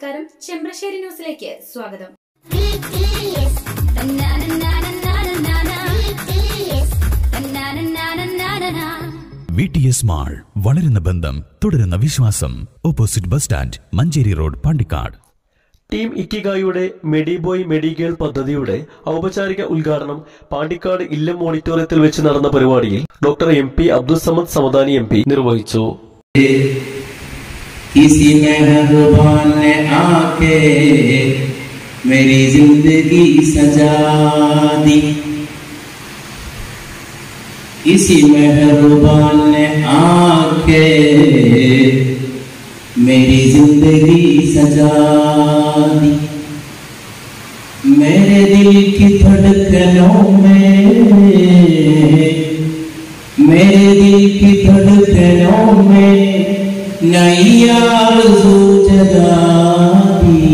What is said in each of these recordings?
നമസ്കാരം ചെമ്പ്രശ്ശേരി ന്യൂസിലേക്ക് സ്വാഗതം വി ടി എസ് മാൾ വളരുന്ന ബന്ധം തുടരുന്ന വിശ്വാസം opposite bus stand Manjeri road Pandikkad team ഇക്കിഗായുടെ മെഡിബോയ് മെഡിഗേൾ പദ്ധതിയുടെ ഔപചാരിക ഉദ്ഘാടനം പാണ്ടിക്കാട് ഇല്ലം ഓഡിറ്റോറിയത്തിൽ വെച്ച് നടന്ന പരിപാടിയിൽ doctor M P Abdul Samad Samadani M P നിർവഹിച്ചു किसी मेहरबान ने आके मेरी जिंदगी सजा दी किसी मेहरबान ने आके मेरी जिंदगी सजा दी मेरे दिल की धड़कनों में मेरे दिल की धड़कनों में नई आरज़ू जगा दी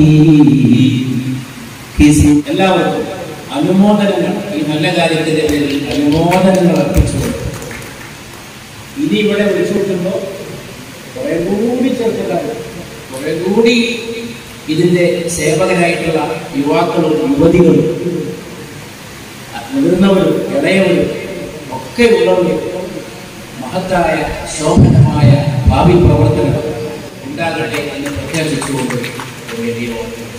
किसी എല്ലാവർക്കും അനുമോദനങ്ങൾ ഈ നല്ല കാര്യത്തിന്റെ പേരിൽ അനുമോദനങ്ങൾ അർപ്പിച്ചുകൊണ്ട് ഇനി ഇവിടെ വിളിച്ചു കിട്ടുമ്പോൾ കുറെ കൂടി ചെറുപ്പക്കാരും കുറെ കൂടി ഇതിന്റെ സേവകരായിട്ടുള്ള യുവാക്കളും യുവതികളും മുതിർന്നവരും ഇളയവരും ഒക്കെ ഉള്ളവരും മഹത്തായ ശോഭനമായ ഭാവി പ്രവർത്തനം ഉണ്ടാകട്ടെ എന്ന് പ്രത്യാശിച്ചുകൊണ്ട് വേദിയോ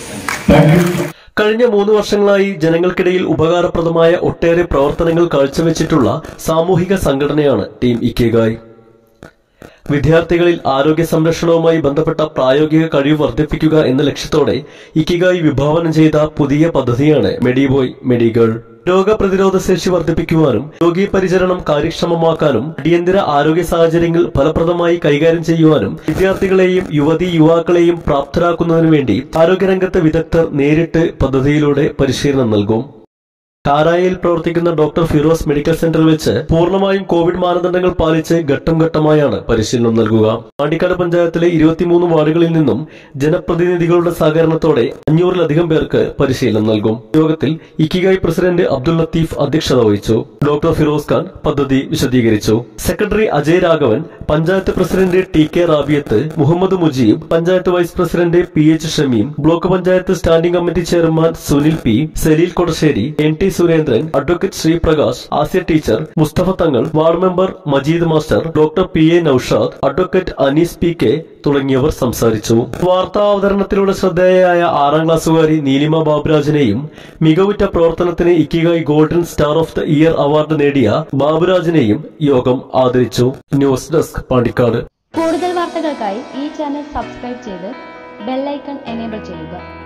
കഴിഞ്ഞ മൂന്ന് വർഷങ്ങളായി ജനങ്ങൾക്കിടയിൽ ഉപകാരപ്രദമായ ഒട്ടേറെ പ്രവർത്തനങ്ങൾ കാഴ്ചവെച്ചിട്ടുള്ള സാമൂഹിക സംഘടനയാണ് ടീം ഇക്കേഗായ് വിദ്യാർത്ഥികളിൽ ആരോഗ്യ സംരക്ഷണവുമായി ബന്ധപ്പെട്ട പ്രായോഗിക കഴിവ് വർദ്ധിപ്പിക്കുക എന്ന ലക്ഷ്യത്തോടെ ഇക്കിഗായി വിഭാവനം ചെയ്ത പുതിയ പദ്ധതിയാണ് മെഡിബോയ് മെഡിഗേൾ രോഗപ്രതിരോധ ശേഷി വർദ്ധിപ്പിക്കുവാനും രോഗീ പരിചരണം കാര്യക്ഷമമാക്കാനും അടിയന്തര ആരോഗ്യ സാഹചര്യങ്ങൾ ഫലപ്രദമായി കൈകാര്യം ചെയ്യുവാനും വിദ്യാർത്ഥികളെയും യുവതി യുവാക്കളെയും പ്രാപ്തരാക്കുന്നതിനു വേണ്ടി ആരോഗ്യരംഗത്തെ വിദഗ്ധർ നേരിട്ട് പദ്ധതിയിലൂടെ പരിശീലനം നൽകും കാരായയിൽ പ്രവർത്തിക്കുന്ന ഡോക്ടർ ഫിറോസ് മെഡിക്കൽ സെന്ററിൽ വെച്ച് പൂർണ്ണമായും കോവിഡ് മാനദണ്ഡങ്ങൾ പാലിച്ച് ഘട്ടം ഘട്ടമായാണ് പരിശീലനം നൽകുക പാണ്ടിക്കാട് പഞ്ചായത്തിലെ ഇരുപത്തിമൂന്ന് വാർഡുകളിൽ നിന്നും ജനപ്രതിനിധികളുടെ സഹകരണത്തോടെ അഞ്ഞൂറിലധികം പേർക്ക് പരിശീലനം നൽകും യോഗത്തിൽ ഇക്കിഗായ് പ്രസിഡന്റ് അബ്ദുൽ ലത്തീഫ് അധ്യക്ഷത വഹിച്ചു ഡോക്ടർ ഫിറോസ് ഖാൻ പദ്ധതി വിശദീകരിച്ചു secretary Ajay Raghavan panchayat president T K Rabiyath Muhammad Mujeeb panchayat vice president P H Shameem block panchayat standing committee chairman Sunil P Saleel Kodassery N T Surendran advocate Sreeprakash Asya teacher Mustafa Thangal ward member Majeed master doctor P A Noushad advocate Anees P K തുടങ്ങിയവർ സംസാരിച്ചു വാർത്താ അവതരണത്തിലൂടെ ശ്രദ്ധേയയായ ആറാം ക്ലാസ്സുകാരി നീലിമ ബാബുരാജിനെയും മികവുറ്റ പ്രവർത്തനത്തിന് Ikigai golden star of the year award നേടിയ ബാബുരാജിനെയും യോഗം ആദരിച്ചു ന്യൂസ് ഡെസ്ക് പാണ്ടിക്കാട് കൂടുതൽ വാർത്തകൾക്കായി ഈ ചാനൽ സബ്സ്ക്രൈബ് ചെയ്ത് ബെല്ലൈക്കൺ എനേബിൾ ചെയ്യുക